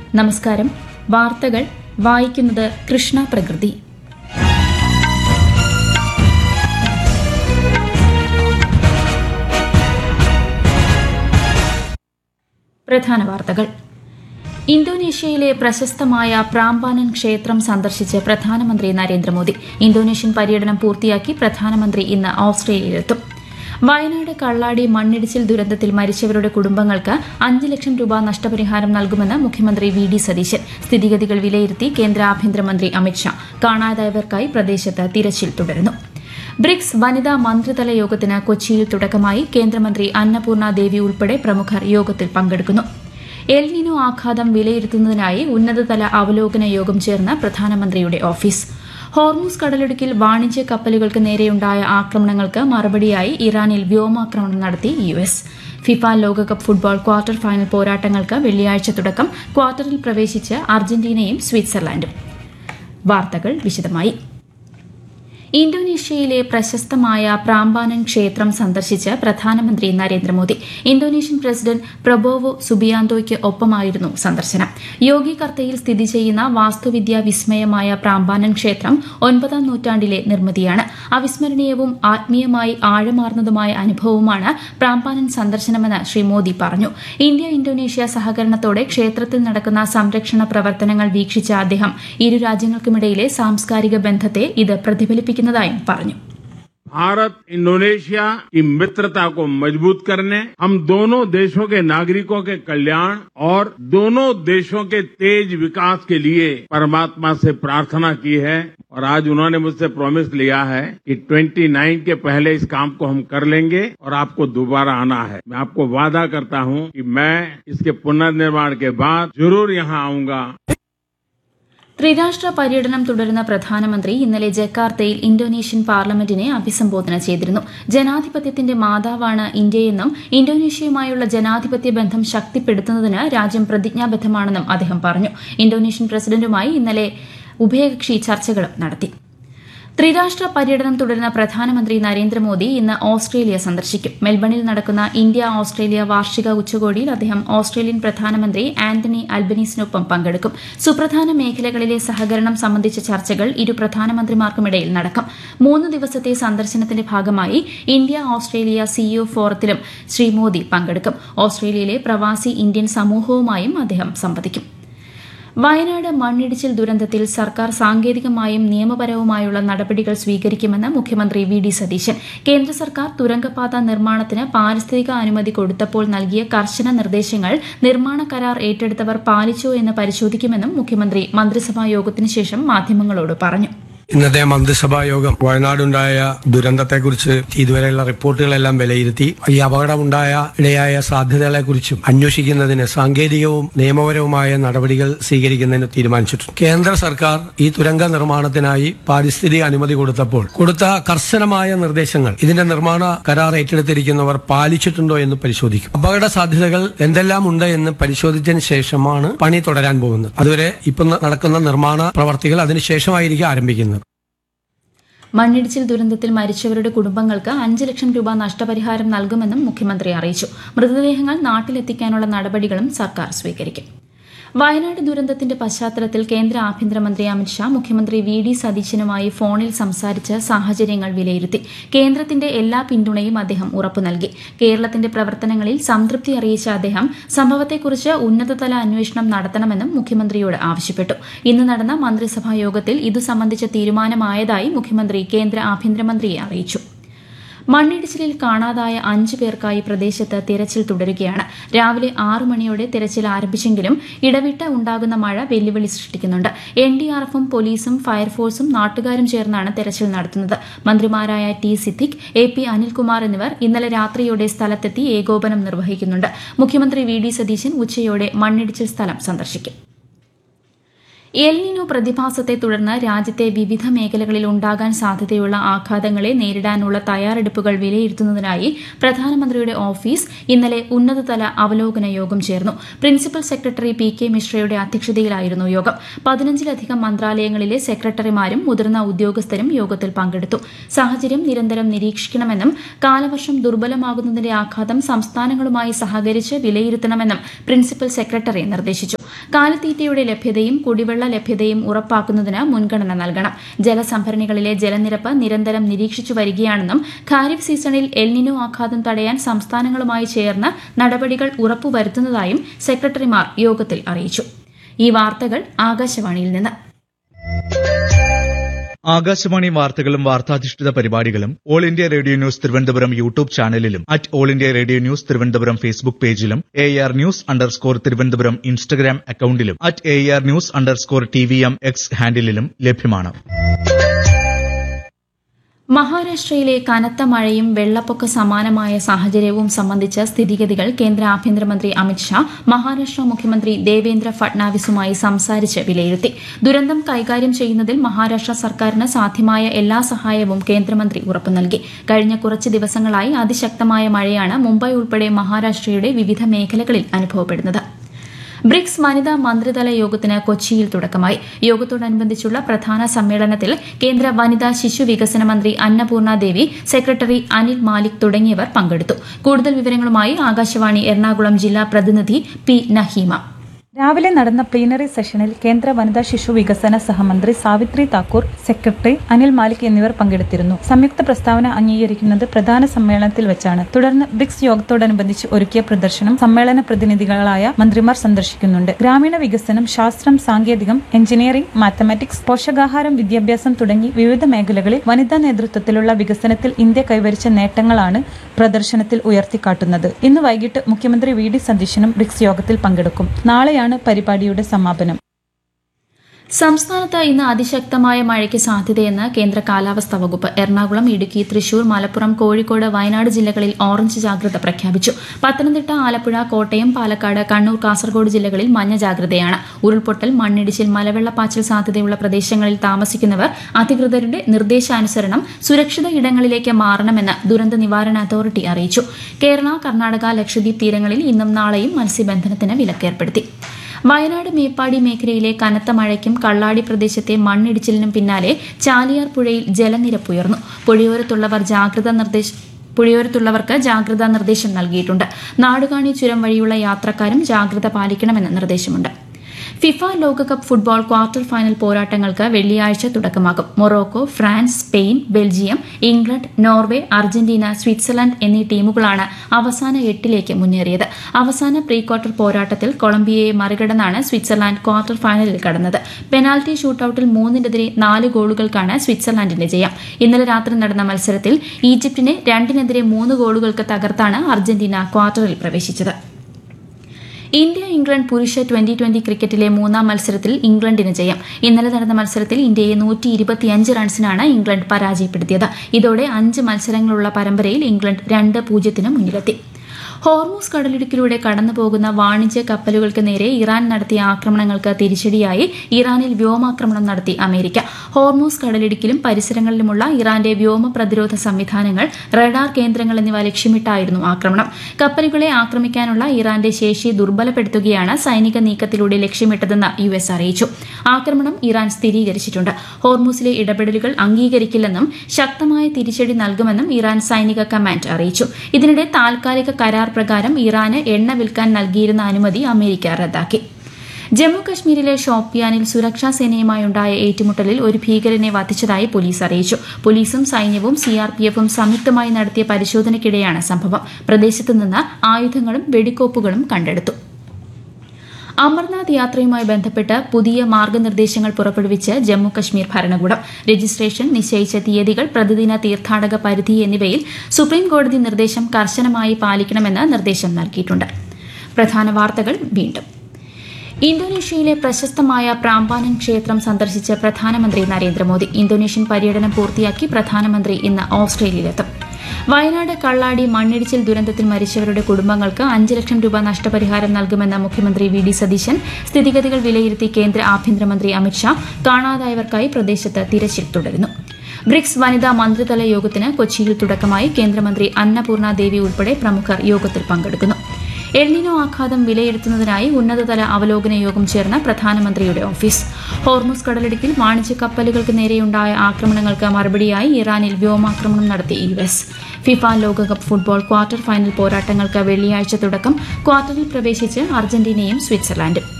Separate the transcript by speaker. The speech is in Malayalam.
Speaker 1: നമസ്കാരം വാർത്തകൾ വായിക്കുന്നത് കൃഷ്ണ പ്രകൃതി പ്രധാന വാർത്തകൾ ഇന്തോനേഷ്യയിലെ പ്രശസ്തമായ പ്രാംബാനൻ ക്ഷേത്രം സന്ദർശിച്ച് പ്രധാനമന്ത്രി നരേന്ദ്രമോദി ഇന്തോനേഷ്യൻ പര്യടനം പൂർത്തിയാക്കി പ്രധാനമന്ത്രി ഇന്ന് ഓസ്ട്രേലിയയിലെത്തും വയനാട് കള്ളാടി മണ്ണിടിച്ചിൽ ദുരന്തത്തിൽ മരിച്ചവരുടെ കുടുംബങ്ങൾക്ക് അഞ്ച് ലക്ഷം രൂപ നഷ്ടപരിഹാരം നൽകുമെന്ന് മുഖ്യമന്ത്രി വി ഡി സതീശൻ സ്ഥിതിഗതികൾ വിലയിരുത്തി കേന്ദ്ര ആഭ്യന്തരമന്ത്രി അമിത്ഷാ കാണാതായവർക്കായി പ്രദേശത്ത് തിരച്ചിൽ തുടരുന്നു ബ്രിക്സ് വനിതാ മന്ത്രിതല യോഗത്തിന് കൊച്ചിയിൽ തുടക്കമായി കേന്ദ്രമന്ത്രി അന്നപൂർണ ദേവി ഉൾപ്പെടെ പ്രമുഖർ യോഗത്തിൽ പങ്കെടുക്കുന്നു എൽനിനോ ആഘാതം വിലയിരുത്തുന്നതിനായി ഉന്നതതല അവലോകന യോഗം ചേർന്ന പ്രധാനമന്ത്രിയുടെ ഓഫീസ് ഹോർമൂസ് കടലിടുക്കിൽ വാണിജ്യ കപ്പലുകൾക്ക് നേരെയുണ്ടായ ആക്രമണങ്ങൾക്ക് മറുപടിയായി ഇറാനിൽ വ്യോമാക്രമണം നടത്തി യു എസ് ഫിഫ ലോകകപ്പ് ഫുട്ബോൾ ക്വാർട്ടർ ഫൈനൽ പോരാട്ടങ്ങൾക്ക് വെള്ളിയാഴ്ച തുടക്കം ക്വാർട്ടറിൽ പ്രവേശിച്ച് അർജന്റീനയും സ്വിറ്റ്സർലാൻഡും വാർത്തകൾ വിശദമായി ഇന്തോനേഷ്യയിലെ പ്രശസ്തമായ പ്രാംബാനൻ ക്ഷേത്രം സന്ദർശിച്ച് പ്രധാനമന്ത്രി നരേന്ദ്രമോദി ഇന്തോനേഷ്യൻ പ്രസിഡന്റ് പ്രബോവോ സുബിയാന്തോയ്ക്ക് ഒപ്പമായിരുന്നു സന്ദർശനം യോഗി കർത്തയിൽ സ്ഥിതി ചെയ്യുന്ന വാസ്തുവിദ്യാ വിസ്മയമായ പ്രാംബാനൻ ക്ഷേത്രം ഒൻപതാം നൂറ്റാണ്ടിലെ നിർമ്മിതിയാണ് അവിസ്മരണീയവും ആത്മീയമായി ആഴമാർന്നതുമായ അനുഭവമാണ് പ്രാംബാനൻ സന്ദർശനമെന്ന് ശ്രീ മോദി പറഞ്ഞു ഇന്ത്യ ഇന്തോനേഷ്യ സഹകരണത്തോടെ ക്ഷേത്രത്തിൽ നടക്കുന്ന സംരക്ഷണ പ്രവർത്തനങ്ങൾ വീക്ഷിച്ച അദ്ദേഹം ഇരു രാജ്യങ്ങൾക്കുമിടയിലെ സാംസ്കാരിക ബന്ധത്തെ ഇത് പ്രതിഫലിപ്പിക്കുന്നതായും പറഞ്ഞു
Speaker 2: भारत इंडोनेशिया की मित्रता को मजबूत करने हम दोनों देशों के नागरिकों के कल्याण और दोनों देशों के तेज विकास के लिए परमात्मा से प्रार्थना की है और आज उन्होंने मुझसे प्रॉमिस लिया है कि 29 के पहले इस काम को हम कर लेंगे और आपको दोबारा आना है मैं आपको वादा करता हूं कि मैं इसके पुनर्निर्माण के बाद जरूर यहां आऊंगा
Speaker 1: ത്രിരാഷ്ട്ര പര്യടനം തുടരുന്ന പ്രധാനമന്ത്രി ഇന്നലെ ജക്കാർത്തയിൽ ഇന്തോനേഷ്യൻ പാർലമെന്റിനെ അഭിസംബോധന ചെയ്തിരുന്നു ജനാധിപത്യത്തിന്റെ മാതാവാണ് ഇന്ത്യയെന്നും ഇന്തോനേഷ്യയുമായുള്ള ജനാധിപത്യ ബന്ധം ശക്തിപ്പെടുത്തുന്നതിന് രാജ്യം പ്രതിജ്ഞാബദ്ധമാണെന്നും അദ്ദേഹം പറഞ്ഞു ഇന്തോനേഷ്യൻ പ്രസിഡന്റുമായി ഇന്നലെ ഉഭയകക്ഷി ചർച്ചകളും നടത്തി ത്രിരാഷ്ട്ര പര്യടനം തുടരുന്ന പ്രധാനമന്ത്രി നരേന്ദ്രമോദി ഇന്ന് ഓസ്ട്രേലിയ സന്ദർശിക്കും മെൽബണിൽ നടക്കുന്ന ഇന്ത്യ ഓസ്ട്രേലിയ വാർഷിക ഉച്ചകോടിയിൽ അദ്ദേഹം ഓസ്ട്രേലിയൻ പ്രധാനമന്ത്രി ആന്റണി അൽബനീസിനൊപ്പം പങ്കെടുക്കും സുപ്രധാന മേഖലകളിലെ സഹകരണം സംബന്ധിച്ച ചർച്ചകൾ ഇരു പ്രധാനമന്ത്രിമാർക്കുമിടയിൽ നടക്കും മൂന്ന് ദിവസത്തെ സന്ദർശനത്തിന്റെ ഭാഗമായി ഇന്ത്യ ഓസ്ട്രേലിയ സിഇഒ ഫോറത്തിലും ശ്രീ മോദി പങ്കെടുക്കും ഓസ്ട്രേലിയയിലെ പ്രവാസി ഇന്ത്യൻ സമൂഹവുമായും അദ്ദേഹം സംവദിക്കും വയനാട് മണ്ണിടിച്ചിൽ ദുരന്തത്തിൽ സർക്കാർ സാങ്കേതികമായും നിയമപരവുമായുള്ള നടപടികൾ സ്വീകരിക്കുമെന്ന് മുഖ്യമന്ത്രി വി ഡി സതീശൻ കേന്ദ്ര സർക്കാർ തുരങ്കപാത നിർമ്മാണത്തിന് പാരിസ്ഥിതിക അനുമതി കൊടുത്തപ്പോൾ നൽകിയ കർശന നിർദ്ദേശങ്ങൾ നിർമ്മാണ കരാർ ഏറ്റെടുത്തവർ പാലിച്ചോ എന്ന് പരിശോധിക്കുമെന്നും മുഖ്യമന്ത്രി മന്ത്രിസഭാ യോഗത്തിന് ശേഷം മാധ്യമങ്ങളോട് പറഞ്ഞു
Speaker 3: ഇന്നത്തെ മന്ത്രിസഭാ യോഗം വയനാടുണ്ടായ ദുരന്തത്തെക്കുറിച്ച് ഇതുവരെയുള്ള റിപ്പോർട്ടുകളെല്ലാം വിലയിരുത്തി ഈ അപകടമുണ്ടായ ഇടയായ സാധ്യതകളെക്കുറിച്ചും അന്വേഷിക്കുന്നതിന് സാങ്കേതികവും നിയമപരവുമായ നടപടികൾ സ്വീകരിക്കുന്നതിന് തീരുമാനിച്ചിട്ടുണ്ട് കേന്ദ്ര സർക്കാർ ഈ തുരങ്ക നിർമ്മാണത്തിനായി പാരിസ്ഥിതിക അനുമതി കൊടുത്തപ്പോൾ കൊടുത്ത കർശനമായ നിർദ്ദേശങ്ങൾ ഇതിന്റെ നിർമ്മാണ കരാർ ഏറ്റെടുത്തിരിക്കുന്നവർ പാലിച്ചിട്ടുണ്ടോ എന്ന് പരിശോധിക്കും അപകട സാധ്യതകൾ എന്തെല്ലാം ഉണ്ട് എന്ന് പരിശോധിച്ചതിന് ശേഷമാണ് പണി തുടരാൻ പോകുന്നത് അതുവരെ ഇപ്പം നടക്കുന്ന നിർമ്മാണ പ്രവർത്തികൾ അതിനുശേഷമായിരിക്കും ആരംഭിക്കുന്നത്
Speaker 1: മണ്ണിടിച്ചിൽ ദുരന്തത്തിൽ മരിച്ചവരുടെ കുടുംബങ്ങൾക്ക് അഞ്ച് ലക്ഷം രൂപ നഷ്ടപരിഹാരം നൽകുമെന്നും മുഖ്യമന്ത്രി അറിയിച്ചു മൃതദേഹങ്ങൾ നാട്ടിലെത്തിക്കാനുള്ള നടപടികളും സർക്കാർ സ്വീകരിക്കും വയനാട് ദുരന്തത്തിന്റെ പശ്ചാത്തലത്തിൽ കേന്ദ്ര ആഭ്യന്തരമന്ത്രി അമിത്ഷാ മുഖ്യമന്ത്രി വി ഡി സതീശനുമായി ഫോണിൽ സംസാരിച്ച് സാഹചര്യങ്ങൾ വിലയിരുത്തി കേന്ദ്രത്തിന്റെ എല്ലാ പിന്തുണയും അദ്ദേഹം ഉറപ്പു നൽകി കേരളത്തിന്റെ പ്രവർത്തനങ്ങളിൽ സംതൃപ്തി അറിയിച്ച അദ്ദേഹം സംഭവത്തെക്കുറിച്ച് ഉന്നതതല അന്വേഷണം നടത്തണമെന്നും മുഖ്യമന്ത്രിയോട് ആവശ്യപ്പെട്ടു ഇന്ന് നടന്ന മന്ത്രിസഭാ യോഗത്തിൽ ഇതു സംബന്ധിച്ച തീരുമാനമായതായി മുഖ്യമന്ത്രി കേന്ദ്ര ആഭ്യന്തരമന്ത്രിയെ അറിയിച്ചു മണ്ണിടിച്ചിലിൽ കാണാതായ അഞ്ചു പേർക്കായി പ്രദേശത്ത് തിരച്ചിൽ തുടരുകയാണ് രാവിലെ ആറു മണിയോടെ തിരച്ചിൽ ആരംഭിച്ചെങ്കിലും ഇടവിട്ട് ഉണ്ടാകുന്ന മഴ വെല്ലുവിളി സൃഷ്ടിക്കുന്നുണ്ട് എൻ ഡി ആർ എഫും പോലീസും ഫയർഫോഴ്സും നാട്ടുകാരും ചേർന്നാണ് തെരച്ചിൽ നടത്തുന്നത് മന്ത്രിമാരായ T Siddique A P Anilkumar എന്നിവർ ഇന്നലെ രാത്രിയോടെ സ്ഥലത്തെത്തി ഏകോപനം നിർവഹിക്കുന്നുണ്ട് മുഖ്യമന്ത്രി വി ഡി സതീശൻ ഉച്ചയോടെ മണ്ണിടിച്ചിൽ സ്ഥലം സന്ദർശിക്കും എൽനിനോ പ്രതിഭാസത്തെ തുടർന്ന് രാജ്യത്തെ വിവിധ മേഖലകളിൽ ഉണ്ടാകാൻ സാധ്യതയുള്ള ആഘാതങ്ങളെ നേരിടാനുള്ള തയ്യാറെടുപ്പുകൾ വിലയിരുത്തുന്നതിനായി പ്രധാനമന്ത്രിയുടെ ഓഫീസ് ഇന്നലെ ഉന്നതതല അവലോകന യോഗം ചേർന്നു പ്രിൻസിപ്പൽ സെക്രട്ടറി പി കെ മിശ്രയുടെ അധ്യക്ഷതയിലായിരുന്നു യോഗം പതിനഞ്ചിലധികം മന്ത്രാലയങ്ങളിലെ സെക്രട്ടറിമാരും മുതിർന്ന ഉദ്യോഗസ്ഥരും യോഗത്തിൽ പങ്കെടുത്തു സാഹചര്യം നിരന്തരം നിരീക്ഷിക്കണമെന്നും കാലവർഷം ദുർബലമാകുന്നതിന്റെ ആഘാതം സംസ്ഥാനങ്ങളുമായി സഹകരിച്ച് വിലയിരുത്തണമെന്നും പ്രിൻസിപ്പൽ സെക്രട്ടറി നിർദ്ദേശിച്ചു കാലിത്തീറ്റയുടെ ലഭ്യതയും കുടിവെള്ള ലഭ്യതയും ഉറപ്പാക്കുന്നതിന് മുൻഗണന നൽകണം ജലസംഭരണികളിലെ ജലനിരപ്പ് നിരന്തരം നിരീക്ഷിച്ചു വരികയാണെന്നും ഖാരിഫ് സീസണിൽ എൽനിനോ ആഘാതം തടയാൻ സംസ്ഥാനങ്ങളുമായി ചേർന്ന് നടപടികൾ ഉറപ്പുവരുത്തുന്നതായും സെക്രട്ടറിമാർ യോഗത്തിൽ അറിയിച്ചു ഈ വാർത്തകൾ ആകാശവാണിയിൽ നിന്ന്
Speaker 4: ആകാശവാണി വാർത്തകളും വാർത്താധിഷ്ഠിത പരിപാടികളും all India radio news Thiruvananthapuram YouTube ചാനലിലും at all India radio news Thiruvananthapuram Facebook പേജിലും A R news underscore Thiruvananthapuram Instagram അക്കൌണ്ടിലും at A R news underscore T V M X ഹാൻഡിലും ലഭ്യമാണ്
Speaker 1: മഹാരാഷ്ട്രയിലെ കനത്ത മഴയും വെള്ളപ്പൊക്ക സമാനമായ സാഹചര്യവും സംബന്ധിച്ച സ്ഥിതിഗതികൾ കേന്ദ്ര ആഭ്യന്തരമന്ത്രി അമിത്ഷാ മഹാരാഷ്ട്ര മുഖ്യമന്ത്രി ദേവേന്ദ്ര ഫട്നാവിസുമായി സംസാരിച്ച് വിലയിരുത്തി ദുരന്തം കൈകാര്യം ചെയ്യുന്നതിൽ മഹാരാഷ്ട്ര സർക്കാരിന് സാധ്യമായ എല്ലാ സഹായവും കേന്ദ്രമന്ത്രി ഉറപ്പു നൽകി കഴിഞ്ഞ കുറച്ച് ദിവസങ്ങളായി അതിശക്തമായ മഴയാണ് മുംബൈ ഉൾപ്പെടെ മഹാരാഷ്ട്രയുടെ വിവിധ മേഖലകളിൽ അനുഭവപ്പെടുന്നത് ബ്രിക്സ് വനിതാ മന്ത്രിതല യോഗത്തിന് കൊച്ചിയിൽ തുടക്കമായി യോഗത്തോടനുബന്ധിച്ചുള്ള പ്രധാന സമ്മേളനത്തിൽ കേന്ദ്ര വനിതാ ശിശു വികസന മന്ത്രി അന്നപൂർണ ദേവി സെക്രട്ടറി അനിൽ മാലിക് തുടങ്ങിയവർ പങ്കെടുത്തു കൂടുതൽ വിവരങ്ങളുമായി ആകാശവാണി എറണാകുളം ജില്ലാ പ്രതിനിധി പി നഹീമ
Speaker 5: രാവിലെ നടന്ന പ്ലീനറി സെഷനിൽ കേന്ദ്ര വനിതാ ശിശു വികസന സഹമന്ത്രി സാവിത്രി താക്കൂർ സെക്രട്ടറി അനിൽ മാലിക് എന്നിവർ പങ്കെടുത്തിരുന്നു സംയുക്ത പ്രസ്താവന അംഗീകരിക്കുന്നത് പ്രധാന സമ്മേളനത്തിൽ വെച്ചാണ് തുടർന്ന് ബ്രിക്സ് യോഗത്തോടനുബന്ധിച്ച് ഒരുക്കിയ പ്രദർശനം സമ്മേളന പ്രതിനിധികളായ മന്ത്രിമാർ സന്ദർശിക്കുന്നുണ്ട് ഗ്രാമീണ വികസനം ശാസ്ത്രം സാങ്കേതികം എഞ്ചിനീയറിംഗ് മാത്തമാറ്റിക്സ് പോഷകാഹാരം വിദ്യാഭ്യാസം തുടങ്ങി വിവിധ മേഖലകളിൽ വനിതാ നേതൃത്വത്തിലുള്ള വികസനത്തിൽ ഇന്ത്യ കൈവരിച്ച നേട്ടങ്ങളാണ് പ്രദർശനത്തിൽ ഉയർത്തിക്കാട്ടുന്നത് ഇന്ന് വൈകിട്ട് മുഖ്യമന്ത്രി വി ഡി സതീശനും ബ്രിക്സ് യോഗത്തിൽ പങ്കെടുക്കും നാളെയാണ് പരിപാടിയുടെ സമാപനം
Speaker 1: സംസ്ഥാനത്ത് ഇന്ന് അതിശക്തമായ മഴയ്ക്ക് സാധ്യതയെന്ന് കേന്ദ്ര കാലാവസ്ഥാ വകുപ്പ് എറണാകുളം ഇടുക്കി തൃശൂർ മലപ്പുറം കോഴിക്കോട് വയനാട് ജില്ലകളിൽ ഓറഞ്ച് ജാഗ്രത പ്രഖ്യാപിച്ചു പത്തനംതിട്ട ആലപ്പുഴ കോട്ടയം പാലക്കാട് കണ്ണൂർ കാസർഗോഡ് ജില്ലകളിൽ മഞ്ഞ ജാഗ്രതയാണ് ഉരുൾപൊട്ടൽ മണ്ണിടിച്ചിൽ മലവെള്ളപ്പാച്ചിൽ സാധ്യതയുള്ള പ്രദേശങ്ങളിൽ താമസിക്കുന്നവർ അധികൃതരുടെ നിർദ്ദേശാനുസരണം സുരക്ഷിത ഇടങ്ങളിലേക്ക് മാറണമെന്ന് ദുരന്ത നിവാരണ അതോറിറ്റി അറിയിച്ചു കേരള കർണാടക ലക്ഷദ്വീപ് തീരങ്ങളിൽ ഇന്നും നാളെയും മത്സ്യബന്ധനത്തിന് വിലക്കേർപ്പെടുത്തി വയനാട് മേപ്പാടി മേഖലയിലെ കനത്ത മഴയ്ക്കും കള്ളാടി പ്രദേശത്തെ മണ്ണിടിച്ചിലിനും പിന്നാലെ ചാലിയാർ പുഴയിൽ ജലനിരപ്പ് ഉയർന്നു പുഴയോരത്തുള്ളവർ ജാഗ്രതാ നിർദ്ദേശ പുഴയോരത്തുള്ളവർക്ക് ജാഗ്രതാ നിർദ്ദേശം നൽകിയിട്ടുണ്ട് നാടുകാണി ചുരം വഴിയുള്ള യാത്രക്കാരും ജാഗ്രത പാലിക്കണമെന്ന് നിർദ്ദേശമുണ്ട് ഫിഫ ലോകകപ്പ് ഫുട്ബോൾ ക്വാർട്ടർ ഫൈനൽ പോരാട്ടങ്ങൾക്ക് വെള്ളിയാഴ്ച തുടക്കമാകും Morocco France Spain Belgium England Norway Argentina Switzerland എന്നീ ടീമുകളാണ് അവസാന എട്ടിലേക്ക് മുന്നേറിയത് അവസാന പ്രീ ക്വാർട്ടർ പോരാട്ടത്തിൽ കൊളംബിയയെ മറികടന്നാണ് സ്വിറ്റ്സർലാൻഡ് ക്വാർട്ടർ ഫൈനലിൽ കടന്നത് പെനാൽറ്റി ഷൂട്ടൌട്ടിൽ മൂന്നിനെതിരെ നാല് ഗോളുകൾക്കാണ് സ്വിറ്റ്സർലാൻഡിന്റെ ജയം ഇന്നലെ രാത്രി നടന്ന മത്സരത്തിൽ ഈജിപ്തിനെ രണ്ടിനെതിരെ മൂന്ന് ഗോളുകൾക്ക് തകർത്താണ് അർജന്റീന ക്വാർട്ടറിൽ പ്രവേശിച്ചത് ഇന്ത്യ ഇംഗ്ലണ്ട് പുരുഷ ട്വന്റി ട്വന്റി ക്രിക്കറ്റിലെ മൂന്നാം മത്സരത്തിൽ ഇംഗ്ലണ്ടിന് ജയം ഇന്നലെ നടന്ന മത്സരത്തിൽ ഇന്ത്യയെ നൂറ്റി ഇരുപത്തിയഞ്ച് റൺസിനാണ് ഇംഗ്ലണ്ട് പരാജയപ്പെടുത്തിയത് ഇതോടെ അഞ്ച് മത്സരങ്ങളുള്ള പരമ്പരയിൽ ഇംഗ്ലണ്ട് രണ്ട് പൂജ്യത്തിന് മുന്നിലെത്തി ഹോർമൂസ് കടലിടുക്കിലൂടെ കടന്നുപോകുന്ന വാണിജ്യ കപ്പലുകൾക്ക് നേരെ ഇറാൻ നടത്തിയ ആക്രമണങ്ങൾക്ക് തിരിച്ചടിയായി ഇറാനിൽ വ്യോമാക്രമണം നടത്തി അമേരിക്ക ഹോർമൂസ് കടലിടുക്കിലും പരിസരങ്ങളിലുമുള്ള ഇറാന്റെ വ്യോമ പ്രതിരോധ സംവിധാനങ്ങൾ റഡാർ കേന്ദ്രങ്ങൾ എന്നിവ ലക്ഷ്യമിട്ടായിരുന്നു ആക്രമണം കപ്പലുകളെ ആക്രമിക്കാനുള്ള ഇറാന്റെ ശേഷി ദുർബലപ്പെടുത്തുകയാണ് സൈനിക നീക്കത്തിലൂടെ ലക്ഷ്യമിട്ടതെന്ന് യു എസ് അറിയിച്ചു ആക്രമണം ഇറാൻ സ്ഥിരീകരിച്ചിട്ടുണ്ട് ഹോർമൂസിലെ ഇടപെടലുകൾ അംഗീകരിക്കില്ലെന്നും ശക്തമായ തിരിച്ചടി നൽകുമെന്നും ഇറാൻ സൈനിക കമാൻഡ് അറിയിച്ചു ഇതിനിടെ താൽക്കാലിക കരാർ പ്രകാരം ഇറാന് എണ്ണ വിൽക്കാൻ നൽകിയിരുന്ന അനുമതി അമേരിക്ക റദ്ദാക്കി ജമ്മു കശ്മീരിലെ ഷോപ്പിയാനിൽ സുരക്ഷാ സേനയുമായുണ്ടായ ഏറ്റുമുട്ടലിൽ ഒരു ഭീകരനെ വധിച്ചതായി പോലീസ് അറിയിച്ചു പോലീസും സൈന്യവും സിആർപിഎഫും സംയുക്തമായി നടത്തിയ പരിശോധനയ്ക്കിടെയാണ് സംഭവം പ്രദേശത്ത് നിന്ന് ആയുധങ്ങളും വെടിക്കോപ്പുകളും കണ്ടെടുത്തു അമർനാഥ് യാത്രയുമായി ബന്ധപ്പെട്ട് പുതിയ മാർഗനിർദ്ദേശങ്ങൾ പുറപ്പെടുവിച്ച് ജമ്മു കശ്മീർ ഭരണകൂടം രജിസ്ട്രേഷൻ നിശ്ചയിച്ച തീയതികൾ പ്രതിദിന തീർത്ഥാടക പരിധി എന്നിവയിൽ സുപ്രീം കോടതി നിർദ്ദേശം കർശനമായി പാലിക്കണമെന്ന് നിർദ്ദേശം നൽകിയിട്ടുണ്ട് പ്രധാന വാർത്തകൾ വീണ്ടും ഇന്തോനേഷ്യയിലെ പ്രശസ്തമായ പ്രാമ്പാനൻ ക്ഷേത്രം സന്ദർശിച്ച് പ്രധാനമന്ത്രി നരേന്ദ്രമോദി ഇന്തോനേഷ്യൻ പര്യടനം പൂർത്തിയാക്കി പ്രധാനമന്ത്രി ഇന്ന് ഓസ്ട്രേലിയയിലെത്തും വയനാട് കള്ളാടി മണ്ണിടിച്ചിൽ ദുരന്തത്തിൽ മരിച്ചവരുടെ കുടുംബങ്ങൾക്ക് അഞ്ച് ലക്ഷം രൂപ നഷ്ടപരിഹാരം നൽകുമെന്ന മുഖ്യമന്ത്രി വി ഡി സതീശൻ സ്ഥിതിഗതികൾ വിലയിരുത്തി കേന്ദ്ര ആഭ്യന്തരമന്ത്രി അമിത്ഷാ കാണാതായവർക്കായി പ്രദേശത്ത് തിരച്ചിൽ തുടരുന്നു ബ്രിക്സ് വനിതാ മന്ത്രിതല യോഗത്തിന് കൊച്ചിയിൽ തുടക്കമായി കേന്ദ്രമന്ത്രി അന്നപൂർണ ദേവി ഉൾപ്പെടെ പ്രമുഖർ യോഗത്തിൽ പങ്കെടുക്കുന്നു എൽനിനോ ആഘാതം വിലയിരുത്തുന്നതിനായി ഉന്നതതല അവലോകന യോഗം ചേർന്ന പ്രധാനമന്ത്രിയുടെ ഓഫീസ് ഹോർമുസ് കടലിടുക്കിൽ വാണിജ്യ കപ്പലുകൾക്ക് നേരെയുണ്ടായ ആക്രമണങ്ങൾക്ക് മറുപടിയായി ഇറാനിൽ വ്യോമാക്രമണം നടത്തി യു എസ് ഫിഫ ലോകകപ്പ് ഫുട്ബോൾ ക്വാർട്ടർ ഫൈനൽ പോരാട്ടങ്ങൾക്ക് വെള്ളിയാഴ്ച തുടക്കം ക്വാർട്ടറിൽ പ്രവേശിച്ച് അർജന്റീനയും സ്വിറ്റ്സർലാൻഡും